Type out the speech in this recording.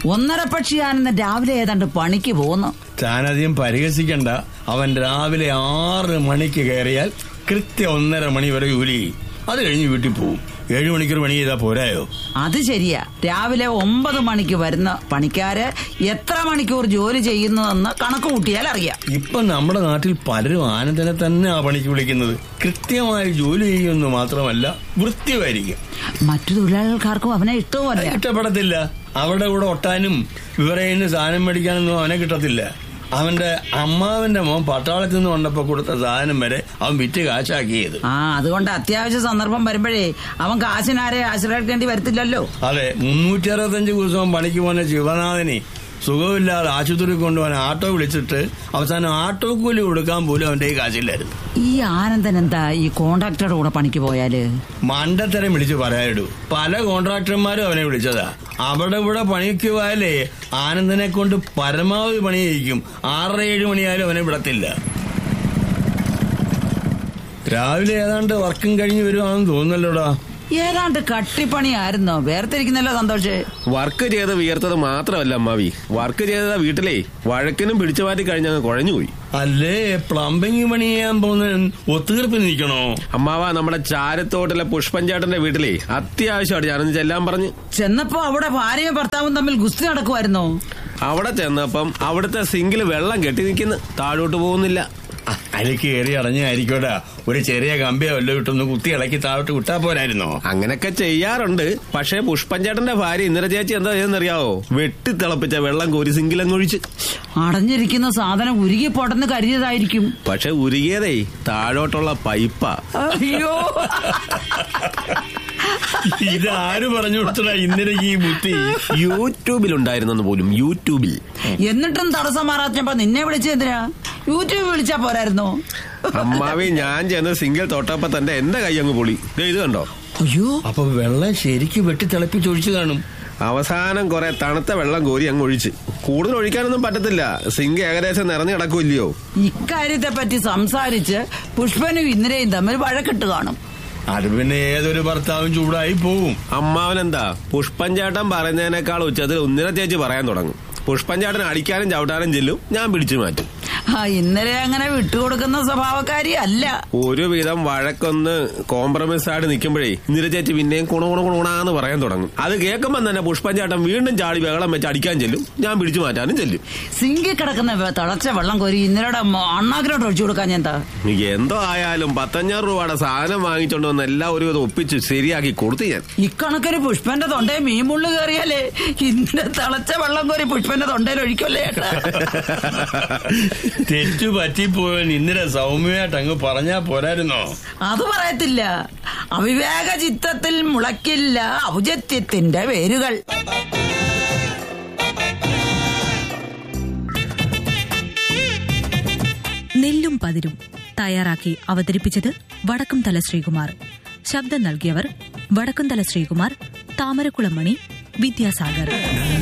ഒന്നര പക്ഷിയാണെന്ന് രാവിലെ ഏതാണ്ട് പണിക്ക് പോന്നു താനധികം പരിഹസിക്കണ്ട അവൻ രാവിലെ ആറ് മണിക്ക് കയറിയാൽ കൃത്യം ഒന്നര മണി വരെ ജോലി ചെയ്യും അത് കഴിഞ്ഞ് വീട്ടിൽ പോവും ഏഴു മണിക്കൂർ പണി ചെയ്താൽ പോരായോ അത് ശരിയാ രാവിലെ ഒമ്പത് മണിക്ക് വരുന്ന പണിക്കാര് എത്ര മണിക്കൂർ ജോലി ചെയ്യുന്നതെന്ന് കണക്ക് കൂട്ടിയാൽ അറിയാം ഇപ്പൊ നമ്മുടെ നാട്ടിൽ പലരും ആനന്ദനെ തന്നെ ആ പണിക്ക് വിളിക്കുന്നത് കൃത്യമായി ജോലി ചെയ്യുമെന്ന് മാത്രമല്ല വൃത്തിയായിരിക്കും മറ്റു തൊഴിലാളികൾക്കാർക്കും അവനെ ഇഷ്ടവുമല്ല ഇഷ്ടപ്പെടത്തില്ല അവരുടെ കൂടെ ഒട്ടാനും വിവരയിന് സാധനം മേടിക്കാനൊന്നും അവനെ കിട്ടത്തില്ല അവന്റെ അമ്മാവന്റെ മോൻ പട്ടാളത്തിൽ നിന്ന് വന്നപ്പോ കൊടുത്ത സാധനം വരെ അവൻ വിറ്റ് കാശാക്കിയത് ആ അതുകൊണ്ട് അത്യാവശ്യ സന്ദർഭം വരുമ്പോഴേ അവൻ കാശിനാരെ ആശ്രയിക്കേണ്ടി വരത്തില്ലല്ലോ അതെ മുന്നൂറ്റി അറുപത്തഞ്ച് ദിവസവും പണിക്ക് പോകുന്ന ശിവനാഥനെ സുഖമില്ലാതെ ആശുപത്രി കൊണ്ടുപോകാൻ ആട്ടോ വിളിച്ചിട്ട് അവസാനം ആട്ടോ കൂലി കൊടുക്കാൻ പോലും അവന്റെ ഈ കാശില്ലായിരുന്നു ഈ ആനന്ദൻ എന്താ ഈ കോണ്ടാക്ടറുടെ കൂടെ പണിക്ക് പോയാല് മണ്ടത്തരം വിളിച്ച് പറയാനിടൂ പല കോൺട്രാക്ടർമാരും അവനെ വിളിച്ചതാ അവിടെ ഇവിടെ പണിക്ക് പോയാലേ ആനന്ദനെ കൊണ്ട് പരമാവധി പണി ചെയ്യിക്കും ആറര ഏഴ് മണിയായാലും അവനെ വിടത്തില്ല രാവിലെ ഏതാണ്ട് വർക്കും കഴിഞ്ഞ് വരുവാണെന്ന് തോന്നുന്നല്ലോടാ ഏതാണ്ട് കട്ടിപ്പണിയായിരുന്നോ വേർതിരിക്കുന്നല്ലോ സന്തോഷ് വർക്ക് ചെയ്ത് വിയർത്തത് മാത്രമല്ല അമ്മാവി വർക്ക് ചെയ്ത വീട്ടിലേ വഴക്കിനും പിടിച്ചു മാറ്റി കഴിഞ്ഞങ്ങ് കുഴഞ്ഞുപോയി അല്ലേ പ്ലംബിംഗ് പണി ചെയ്യാൻ പോകുന്ന ഒത്തുതീർപ്പിൽ നിൽക്കണോ അമ്മാവ നമ്മുടെ ചാരത്തോട്ടിലെ പുഷ്പഞ്ചേട്ടന്റെ വീട്ടിലേ അത്യാവശ്യമായിട്ട് ഞാനൊന്ന് ചെല്ലാൻ പറഞ്ഞ് ചെന്നപ്പോ അവിടെ ഭാര്യയും ഭർത്താവും തമ്മിൽ ഗുസ്തി നടക്കുമായിരുന്നോ അവിടെ ചെന്നപ്പം അവിടുത്തെ സിങ്കിൽ വെള്ളം കെട്ടി നിൽക്കുന്നു താഴോട്ട് പോകുന്നില്ല ആ, അതിൽ കയറി അടഞ്ഞായിരിക്കോടാ ഒരു ചെറിയ കമ്പിയോ വല്ലോ ഇട്ടൊന്ന് കുത്തി ഇളക്കി താഴോട്ട് വിട്ടാ പോരായിരുന്നോ അങ്ങനൊക്കെ ചെയ്യാറുണ്ട് പക്ഷേ പുഷ്പഞ്ചേട്ടന്റെ ഭാര്യ ഇന്ദിര ചേച്ചി എന്താ ചെയ്തെന്നറിയാവോ വെട്ടി തിളപ്പിച്ച വെള്ളം കോരി സിങ്കിലങ്ങൊഴിച്ച് അടഞ്ഞിരിക്കുന്ന സാധനം ഉരുകി പൊടന്ന് കരുതിയതായിരിക്കും പക്ഷെ ഉരുകിയതേ താഴോട്ടുള്ള പൈപ്പാ അയ്യോ ഇത് ആര് പറഞ്ഞു കൊടുത്തടാ ഇന്നലെ ഈ ബുദ്ധി യൂട്യൂബിലുണ്ടായിരുന്നെന്ന് പോലും യൂട്യൂബിൽ എന്നിട്ടും തടസ്സം മാറാച്ചപ്പോ നിന്നെ വിളിച്ചെന്തിനാ യൂട്യൂബ് വിളിച്ചാ പോരായിരുന്നോ അമ്മാവി ഞാൻ ചെന്ന് സിംഗിൾ തൊട്ടപ്പോ തന്നെ എന്റെ കൈ അങ്ങ് പൊളി ദേ ഇത് കണ്ടോ അയ്യോ അപ്പൊ വെള്ളം ശരിക്ക് വെട്ടി തിളപ്പിച്ചൊഴിച്ചു കാണും അവസാനം കുറെ തണുത്ത വെള്ളം കോരി അങ്ങ് ഒഴിച്ച് കൂടുതൽ ഒഴിക്കാനൊന്നും പറ്റത്തില്ല സിങ്ക് ഏകദേശം നിറഞ്ഞു കിടക്കൂല്ലയോ ഇക്കാര്യത്തെ പറ്റി സംസാരിച്ച് പുഷ്പനും ഇന്ദിരയും തമ്മിൽ വഴക്കിട്ട് കാണും അത് പിന്നെ ഏതൊരു ഭർത്താവും ചൂടായി പോവും അമ്മാവനെന്താ പുഷ്പഞ്ചേട്ടൻ പറയുന്നതിനേക്കാൾ ഉച്ചത്തിൽ ഉന്നിര ചേച്ചി പറയാൻ തുടങ്ങും പുഷ്പഞ്ചേട്ടൻ അടിക്കാനും ചവിട്ടാനും ചെല്ലും ഞാൻ പിടിച്ചു മാറ്റും ആ ഇന്നലെ അങ്ങനെ വിട്ടുകൊടുക്കുന്ന സ്വഭാവക്കാരി അല്ല ഒരുവിധം വഴക്കൊന്ന് കോംപ്രമൈസ് ആയിട്ട് നിൽക്കുമ്പോഴേ ഇന്ദിര ചേച്ചി പിന്നെയും കുണ കുണ കുണാന്ന് പറയാൻ തുടങ്ങും അത് കേൾക്കുമ്പോൾ തന്നെ പുഷ്പഞ്ചേട്ടൻ വീണ്ടും ചാടി ബഹളം വെച്ച് അടിക്കാൻ ചെല്ലും ഞാൻ പിടിച്ചു മാറ്റാനും ചെല്ലും സിങ്കിൽ കിടക്കുന്ന വെ- തിളച്ച വെള്ളം കോരി ഇന്നലെ അണ്ണാക്കിലോട്ട് ഒഴിച്ചു കൊടുക്കാൻ ഞാൻ എന്താ എന്തോ ആയാലും പത്തഞ്ഞൂറ് രൂപയുടെ സാധനം വാങ്ങിച്ചോണ്ട് വന്ന് എല്ലാം ഒരുവിധം ഒപ്പിച്ച് ശരിയാക്കി കൊടുത്തു ഞാൻ ഇക്കണക്കിന് പുഷ്പന്റെ തൊണ്ടയിൽ മീൻ മുള്ളു കയറിയാലേ ഇന്നലെ തിളച്ച വെള്ളം കോരി പുഷ്പന്റെ തൊണ്ടയിൽ ഒഴിക്കല്ലേ ഏട്ടാ തെറ്റു പറ്റിപ്പോയവൻ ഇന്നലെ സൗമ്യമായിട്ട് അങ്ങ് പറഞ്ഞാ പോരായിരുന്നോ അത് പറയത്തില്ല അവിവേക ചിത്തത്തിൽ മുളയ്ക്കില്ല ഔചത്യത്തിന്റെ വേരുകൾ നെല്ലും പതിരും തയ്യാറാക്കി അവതരിപ്പിച്ചത് വടക്കുംതല ശ്രീകുമാർ ശബ്ദം നൽകിയവർ വടക്കുംതല ശ്രീകുമാർ താമരക്കുളമണി വിദ്യാസാഗർ